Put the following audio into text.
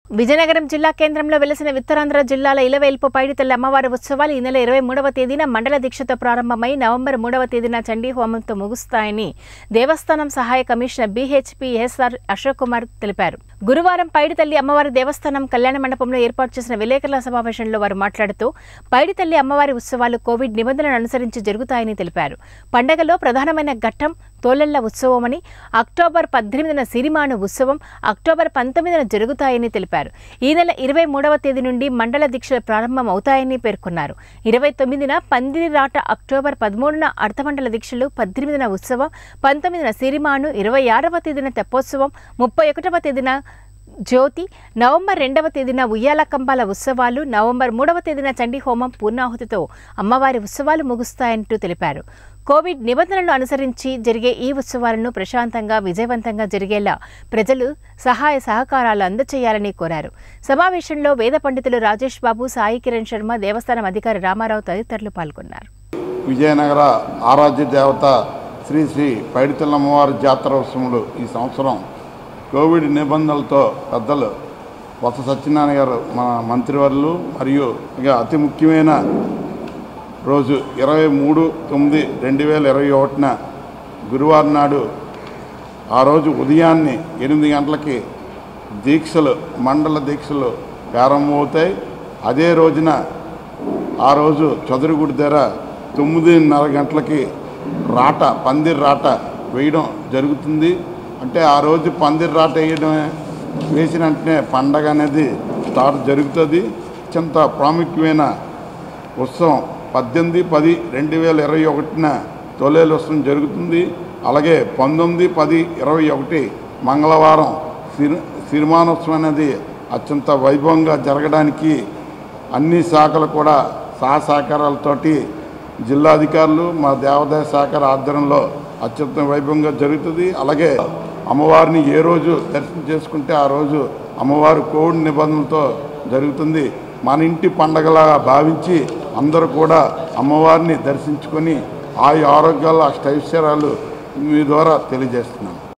విజయనగరం జిల్లా కేంద్రంలో వెలసిన ఉత్తరాంధ్ర జిల్లాల ఇలవేల్పు పైడితల్లి అమ్మవారి ఉత్సవాలు ఈ నెల ఇరవై మూడవ తేదీన మండల దీక్షతో ప్రారంభమై నవంబర్ మూడవ తేదీన చండీ హోమంతో ముగుస్తాయని దేవస్థానం సహాయ commissioner BHP SR Ashok Kumar తెలిపారు గురువారం పైడితల్లి అమ్మవారి దేవస్థానం కళ్యాణ మండపంలో ఏర్పాటు చేసిన విలేకరుల సమావేశంలో వారు మాట్లాడుతూ పైడితల్లి అమ్మవారి ఉత్సవాలు కోవిడ్ నిబంధనలను అనుసరించి జరుగుతాయని తెలిపారు పండగలో ప్రధానమైన ఘట్టం తోలెళ్ల ఉత్సవమని అక్టోబర్ పద్దెనిమిదిన సిరిమాను ఉత్సవం అక్టోబర్ పంతొమ్మిదిన జరుగుతాయని తెలిపారు ఈ నెల ఇరవై మూడవ తేదీ నుండి మండల దీక్షలు ప్రారంభం అవుతాయని పేర్కొన్నారు ఇరవై తొమ్మిదిన పందిరి రాట అక్టోబర్ పదమూడున అర్ధమండల దీక్షలు పద్దెనిమిదిన ఉత్సవం పంతొమ్మిదిన సిరిమాను ఇరవై ఆరవ తేదీన తెప్పోత్సవం ముప్పై ఒకటవ తేదీన జ్యోతి నవంబర్ రెండవ తేదీన ఉయ్యాల కంబాల ఉత్సవాలు నవంబర్ మూడవ తేదీన చండీ హోమం పూర్ణాహుతితో అమ్మవారి ఉత్సవాలు ముగుస్తాయంటూ తెలిపారు కోవిడ్ నిబంధనలు అనుసరించి జరిగే ఈ ఉత్సవాలను ప్రశాంతంగా విజయవంతంగా జరిగేలా ప్రజలు సహాయ సహకారాలు అందచేయాలని కోరారు సమావేశంలో వేద పండితులు రాజేష్ బాబు సాయి కిరణ్ శర్మ దేవస్థానం అధికారి రామారావు తదితరులు పాల్గొన్నారు విజయనగర ఆరాధ్య దేవత శ్రీ శ్రీ పైడితల్లమ్మవారి జాతర ఉత్సవములు ఈ సంవత్సరం కోవిడ్ నిబంధనలతో పెద్దలు వస సత్యనారాయణ గారు మన మంత్రివర్యులు మరియు ఇక అతి ముఖ్యమైన రోజు ఇరవై మూడు తొమ్మిది రెండు వేల ఇరవై ఒకటిన గురువారం నాడు ఆ రోజు ఉదయాన్నే ఎనిమిది గంటలకి దీక్షలు మండల దీక్షలు ప్రారంభమవుతాయి అదే రోజున ఆ రోజు చదురుగుడి దగ్గర తొమ్మిదిన్నర గంటలకి రాట పందిర్ రాట వేయడం జరుగుతుంది అంటే ఆ రోజు పందిర్ రాట వేయడం వేసిన వెంటనే పండగ అనేది స్టార్ట్ జరుగుతుంది అత్యంత ప్రాముఖ్యమైన ఉత్సవం పద్దెనిమిది పది రెండు వేల ఇరవై ఒకటిన తొలేలు ఉత్సవం జరుగుతుంది అలాగే పంతొమ్మిది పది ఇరవై ఒకటి మంగళవారం సిరి సిరిమానోత్సవం అనేది అత్యంత వైభవంగా జరగడానికి అన్ని శాఖలు కూడా సహా సహకారాలతోటి జిల్లాధికారులు మా దేవాదాయ శాఖ ఆధ్వర్యంలో అత్యంత వైభవంగా జరుగుతుంది అలాగే అమ్మవారిని ఏ రోజు దర్శనం చేసుకుంటే ఆ రోజు అమ్మవారి కోవిడ్ నిబంధనలతో జరుగుతుంది మన ఇంటి పండగలా భావించి అందరూ కూడా అమ్మవారిని దర్శించుకొని ఆయు ఆరోగ్యాలు అష్టైశ్వర్యాలు మీ ద్వారా తెలియజేస్తున్నాను